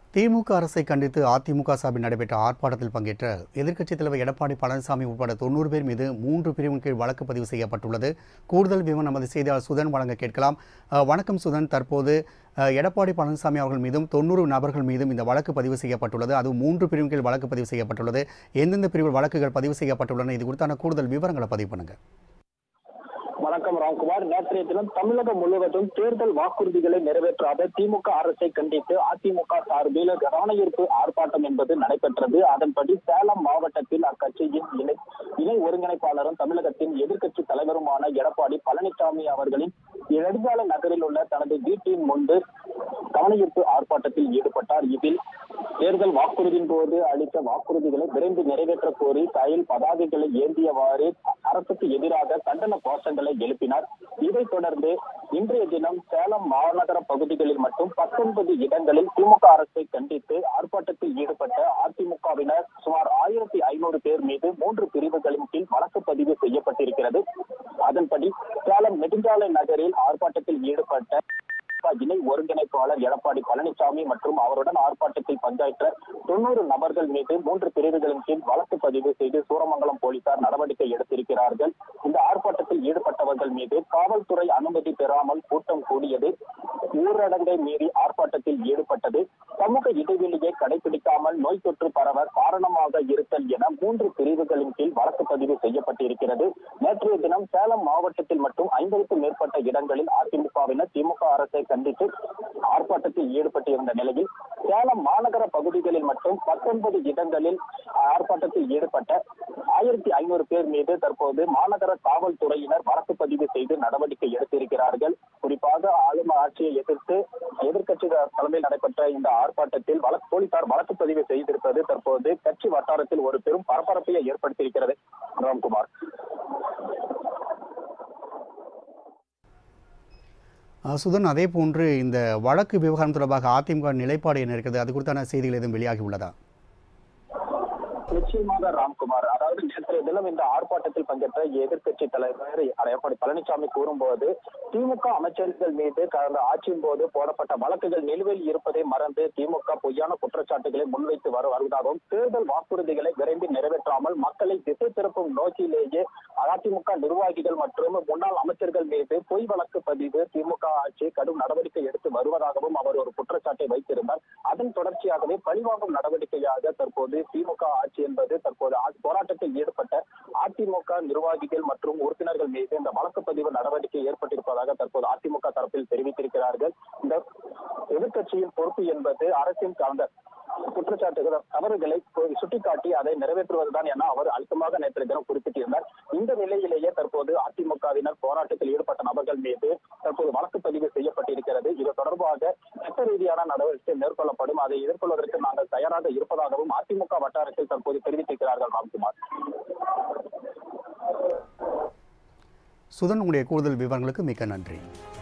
திமுக அரசை கண்டித்து அதிமுக சார்பில் நடைபெற்ற ஆர்ப்பாட்டத்தில் பங்கேற்ற எதிர்க்கட்சித் தலைவர் எடப்பாடி பழனிசாமி உட்பட தொண்ணூறு பேர் மீது மூன்று பிரிவின் கீழ் வழக்கு பதிவு செய்யப்பட்டுள்ளது கூடுதல் விவரம் நமது செய்தியாளர் சுதன் வழங்க கேட்கலாம் அஹ், வணக்கம் சுதன் தற்போது அஹ், எடப்பாடி பழனிசாமி அவர்கள் மீதும் தொண்ணூறு நபர்கள் மீதும் இந்த வழக்கு பதிவு செய்யப்பட்டுள்ளது அதுவும் மூன்று பிரிவின் கீழ் வழக்கு பதிவு செய்யப்பட்டுள்ளது எந்தெந்த பிரிவில் வழக்குகள் பதிவு செய்யப்பட்டுள்ளன இது குறித்தான கூடுதல் விவரங்களை பதிவு பண்ணுங்க வணக்கம் ராம்குமார் நேற்றைய தினம் தமிழகம் முழுவதும் தேர்தல் வாக்குறுதிகளை நிறைவேற்றாத திமுக அரசை கண்டித்து அதிமுக சார்பில் கவனஈர்ப்பு ஆர்ப்பாட்டம் என்பது நடைபெற்றது அதன்படி சேலம் மாவட்டத்தில் அக்கட்சியின் இணை இணை ஒருங்கிணைப்பாளரும் தமிழகத்தின் எதிர்க்கட்சி தலைவருமான எடப்பாடி பழனிசாமி அவர்களின் நெடுஞ்சாலை நகரில் உள்ள தனது வீட்டின் முன்பு கவனஈர்ப்பு ஆர்ப்பாட்டத்தில் ஈடுபட்டார் இதில் தேர்தல் வாக்குறுதியின் போது அளித்த வாக்குறுதிகளை விரைந்து நிறைவேற்ற கோரி கையில் பதாகைகளை ஏந்தியவாறு அரசுக்கு எதிராக கண்டன கோஷங்களை எழுப்பினார் இதைத் தொடர்ந்து இன்றைய தினம் சேலம் மாநகர பகுதிகளில் மட்டும் பத்தொன்பது இடங்களில் திமுக அரசை கண்டித்து ஆர்ப்பாட்டத்தில் ஈடுபட்ட அதிமுகவினர் சுமார் ஆயிரத்தி ஐநூறு பேர் மீது மூன்று பிரிவுகளின் கீழ் வழக்கு பதிவு செய்யப்பட்டிருக்கிறது அதன்படி சேலம் நெடுஞ்சாலை நகரில் ஆர்ப்பாட்டத்தில் ஈடுபட்ட திமுக இணை ஒருங்கிணைப்பாளர் எடப்பாடி பழனிசாமி மற்றும் அவருடன் ஆர்ப்பாட்டத்தில் பஞ்சாயத்த தொண்ணூறு நபர்கள் மீது மூன்று பிரிவுகளின் கீழ் வழக்கு பதிவு செய்து சூரமங்கலம் போலீசார் நடவடிக்கை எடுத்திருக்கிறார்கள் இந்த ஆர்ப்பாட்டத்தில் ஈடுபட்டவர்கள் மீது காவல்துறை அனுமதி பெறாமல் கூட்டம் கூடியது ஊரடங்கை மீறி ஆர்ப்பாட்டத்தில் ஈடுபட்டது சமூக இடைவெளியை கடைபிடிக்காமல் நோய் தொற்று பரவ காரணமாக இருத்தல் என மூன்று பிரிவுகளின் கீழ் வழக்கு பதிவு செய்யப்பட்டிருக்கிறது நேற்றைய தினம் சேலம் மாவட்டத்தில் மட்டும் ஐம்பதுக்கும் மேற்பட்ட இடங்களில் அதிமுகவினர் திமுக அரசை கண்டித்து ஆர்ப்பாட்டத்தில் ஈடுபட்டிருந்த நிலையில் சேலம் மாநகர பகுதிகளில் மட்டும் பத்தொன்பது இடங்களில் ஆர்ப்பாட்டத்தில் ஈடுபட்ட ஆயிரத்தி ஐநூறு பேர் மீது தற்போது மாநகர காவல்துறையினர் வழக்கு பதிவு செய்து நடவடிக்கை எடுத்திருக்கிறார்கள் குறிப்பாக ஆளும் ஆட்சியை எதிர்த்து எதிர்க்கட்சி தலைமையில் நடைபெற்ற இந்த ஆர்ப்பாட்டத்தில் வழக்கு போலீசார் வழக்கு பதிவு செய்திருப்பது தற்போது கட்சி வட்டாரத்தில் ஒரு பெரும் பரபரப்பையை ஏற்படுத்தியிருக்கிறது ராம்குமார் அஹ், சுதன் அதே போன்று இந்த வழக்கு விவகாரம் தொடர்பாக அதிமுக நிலைப்பாடு என்ன இருக்கிறது அது குறித்தான செய்திகள் எதுவும் வெளியாகி உள்ளதா நிச்சயமாக ராம்குமார் அதாவது நேற்றைய தினம் இந்த ஆர்ப்பாட்டத்தில் பங்கேற்ற எதிர்க்கட்சி தலைவர் எடப்பாடி பழனிசாமி கூறும்போது திமுக அமைச்சர்கள் மீது கடந்த ஆட்சியின் போது போடப்பட்ட வழக்குகள் நிலுவையில் இருப்பதை மறந்து திமுக பொய்யான குற்றச்சாட்டுகளை முன்வைத்து வரு வருவதாகவும் தேர்தல் வாக்குறுதிகளை விரைந்து நிறைவேற்றாமல் மக்களை திசை திருப்பும் நோக்கிலேயே அதிமுக நிர்வாகிகள் மற்றும் முன்னாள் அமைச்சர்கள் மீது பொய் வழக்கு பதிவு திமுக ஆட்சி கடும் நடவடிக்கை எடுத்து வருவதாகவும் அவர் ஒரு குற்றச்சாட்டை வைத்திருந்தார் அதன் தொடர்ச்சியாகவே பழிவாங்கும் நடவடிக்கையாக தற்போது திமுக ஆட்சி என்பது தற்போது ஆ- போராட்டத்தில் ஈடுபட்ட அதிமுக நிர்வாகிகள் மற்றும் உறுப்பினர்கள் மீது இந்த வழக்கு பதிவு நடவடிக்கை ஏற்பட்டிருப்பதாக தற்போது அதிமுக தரப்பில் தெரிவித்திருக்கிறார்கள் இந்த எதிர்க்கட்சியின் பொறுப்பு என்பது அரசின் சார்ந்த குற்றச்சாட்டுகள் தவறுகளை கொ- சுட்டிக்காட்டி அதை நிறைவேற்றுவதுதான் என அவர் அழுத்தமாக நேற்றைய தினம் குறிப்பிட்டிருந்தார் இந்த நிலையிலேயே தற்போது அதிமுகவினர் போராட்டத்தில் ஈடுபட்ட நபர்கள் மீது தற்போது வழக்கு பதிவு செய்யப்பட்டிருக்கிறது இது தொடர்பாக சட்ட ரீதியான நடவடிக்கை மேற்கொள்ளப்படும் அதை எதிர்கொள்வதற்கு நாங்கள் தயாராக இருப்பதாகவும் அதிமுக வட்டாரத்தில் தற்போது தெரிவித்திருக்கிறார்கள் ராம்குமார் சுதன் உங்களுடைய கூடுதல் விவரங்களுக்கு மிக்க நன்றி